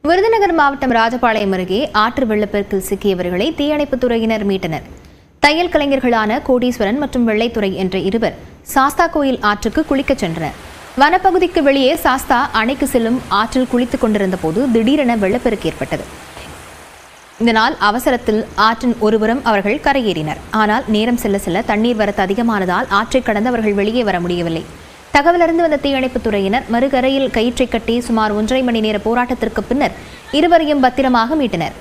விருதுநகர் மாவட்டம் ராஜபாளையம் அருகே ஆற்று வெள்ளப்பெருக்கில் சிக்கியவர்களை தீயணைப்புத் துறையினர் மீட்டனர் தையல் கலைஞர்களான கோடீஸ்வரன் மற்றும் வெள்ளைத்துறை என்ற இருவர் சாஸ்தா கோயில் ஆற்றுக்கு குளிக்கச் சென்றனர் வனப்பகுதிக்கு வெளியே சாஸ்தா அணைக்கு செல்லும் ஆற்றில் குளித்துக் கொண்டிருந்த போது திடீரென வெள்ளப்பெருக்கு ஏற்பட்டது இதனால் அவசரத்தில் ஆற்றின் ஒருபுறம் அவர்கள் கரையேறினர் ஆனால் நேரம் செல்ல செல்ல தண்ணீர் வரத்து அதிகமானதால் ஆற்றை கடந்து அவர்கள் வெளியே வர முடியவில்லை தகவலறிந்து வந்த தீயணைப்புத் துறையினர் மறுகரையில் கயிற்றை கட்டி சுமார் ஒன்றரை மணி நேர போராட்டத்திற்கு பின்னர் இருவரையும் பத்திரமாக மீட்டனர்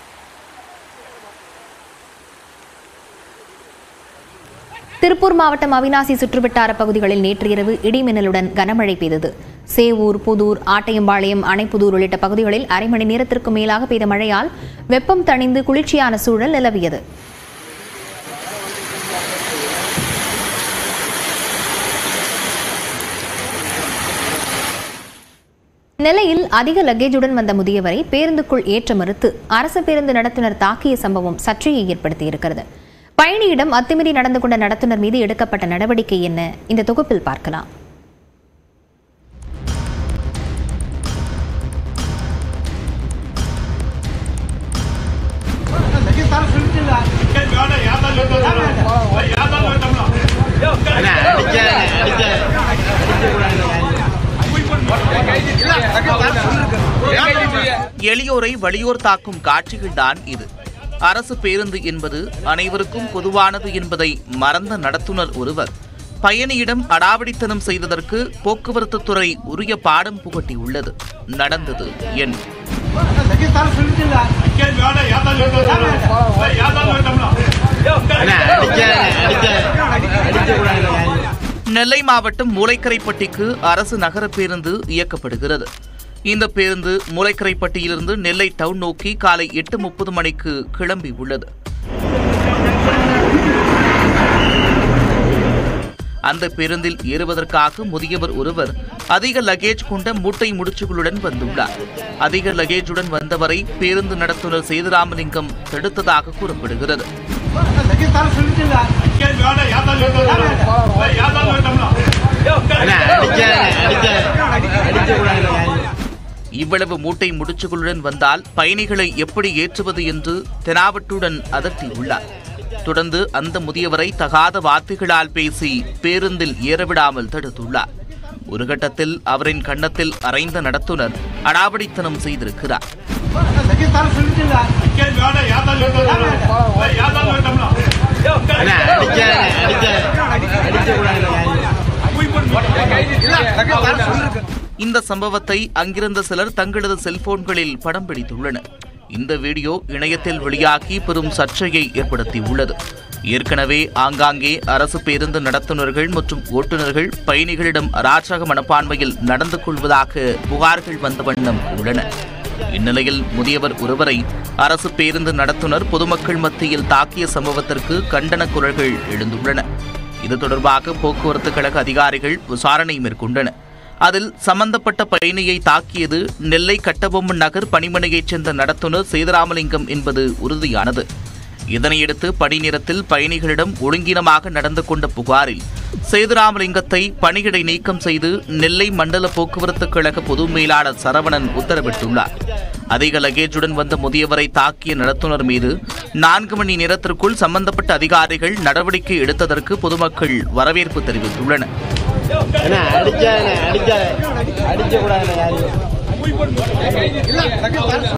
திருப்பூர் மாவட்டம் அவினாசி சுற்றுவட்டார பகுதிகளில் நேற்று இரவு இடிமின்னலுடன் கனமழை பெய்தது சேவூர் புதூர் ஆட்டையம்பாளையம் அணைப்புதூர் உள்ளிட்ட பகுதிகளில் அரை மணி நேரத்திற்கு மேலாக பெய்த மழையால் வெப்பம் தணிந்து குளிர்ச்சியான சூழல் நிலவியது நெல்லையில் அதிக லக்கேஜுடன் வந்த முதியவரை பேருந்துக்குள் ஏற்ற மறுத்து அரசு பேருந்து நடத்துனர் தாக்கிய சம்பவம் சர்ச்சையை ஏற்படுத்தியிருக்கிறது பயணியிடம் அத்துமீறி நடந்து கொண்ட நடத்துனர் மீது எடுக்கப்பட்ட நடவடிக்கை என்ன இந்த தொகுப்பில் பார்க்கலாம் அண்ணா, அடிக்க, அடிக்க, எளியோரை வலியோர் தாக்கும் காட்சிகள்தான் இது அரசு பேருந்து என்பது அனைவருக்கும் பொதுவானது என்பதை மறந்த நடத்துனர் ஒருவர் பயணியிடம் அடாவடித்தனம் செய்ததற்கு போக்குவரத்து துறை உரிய பாடம் புகட்டியுள்ளது நடந்தது என்ன அண்ணா, அடிக்க, அடிக்க, அடிக்கக்கூடாது. நெல்லை மாவட்டம் மூலைக்கரைப்பட்டிக்கு அரசு நகர பேருந்து இயக்கப்படுகிறது இந்த பேருந்து மூலைக்கரைப்பட்டியிலிருந்து நெல்லை டவுன் நோக்கி காலை எட்டு முப்பது மணிக்கு கிளம்பி உள்ளது அந்த பேருந்தில் ஏறுவதற்காக முதியவர் ஒருவர் அதிக லக்கேஜ் கொண்ட மூட்டை முடிச்சுகளுடன் வந்துள்ளார் அதிக லக்கேஜுடன் வந்தவரை பேருந்து நடத்துனர் சேதுராமலிங்கம் தடுத்ததாக கூறப்படுகிறது அண்ணா, அடிக்க, அடிக்க, அடிக்கக்கூடாது. இவ்வளவு மூட்டை முடிச்சுகளுடன் வந்தால் பயணிகளை எப்படி ஏற்றுவது என்று தெனாவட்டுடன் அதட்டியுள்ளார் தொடர்ந்து அந்த முதியவரை தகாத வார்த்தைகளால் பேசி பேருந்தில் ஏறவிடாமல் தடுத்துள்ளார் ஒரு கட்டத்தில் அவரின் கன்னத்தில் அரைந்த நடத்துனர் அடாவடித்தனம் செய்திருக்கிறார் அண்ணா, அடிக்க, அடிக்க, அடிக்கக்கூடாது. இந்த சம்பவத்தை அங்கிருந்த சிலர் தங்களது செல்போன்களில் படம் பிடித்துள்ளனர் இந்த வீடியோ இணையத்தில் வெளியாகி பெரும் சர்ச்சையை ஏற்படுத்தியுள்ளது ஏற்கனவே ஆங்காங்கே அரசு பேருந்து நடத்துனர்கள் மற்றும் ஓட்டுநர்கள் பயணிகளிடம் அராஜக மனப்பான்மையில் நடந்து கொள்வதாக புகார்கள் வந்த வண்ணம் உள்ளன இந்நிலையில் முதியவர் ஒருவரை அரசு பேருந்து நடத்துனர் பொதுமக்கள் மத்தியில் தாக்கிய சம்பவத்திற்கு கண்டன குரல்கள் எழுந்துள்ளன இது தொடர்பாக போக்குவரத்து கழக அதிகாரிகள் விசாரணை மேற்கொண்டனர் அதில் சம்பந்தப்பட்ட பயணியை தாக்கியது நெல்லை கட்டபொம்மன் நகர் பணிமனையைச் சேர்ந்த நடத்துனர் சேதுராமலிங்கம் என்பது உறுதியானது இதனையடுத்து பணி நேரத்தில் பயணிகளிடம் ஒழுங்கீனமாக நடந்து கொண்ட புகாரில் சேதுராமலிங்கத்தை பணியிடை நீக்கம் செய்து நெல்லை மண்டல போக்குவரத்து கழக பொது மேலாளர் சரவணன் உத்தரவிட்டுள்ளார் அதிக லக்கேஜுடன் வந்த முதியவரை தாக்கிய நடத்துனர் மீது நான்கு மணி நேரத்திற்குள் சம்பந்தப்பட்ட அதிகாரிகள் நடவடிக்கை எடுத்ததற்கு பொதுமக்கள் வரவேற்பு தெரிவித்துள்ளனர் அண்ணா, அடிக்க, அண்ணா, அடிக்க, அடிக்கக்கூடாது.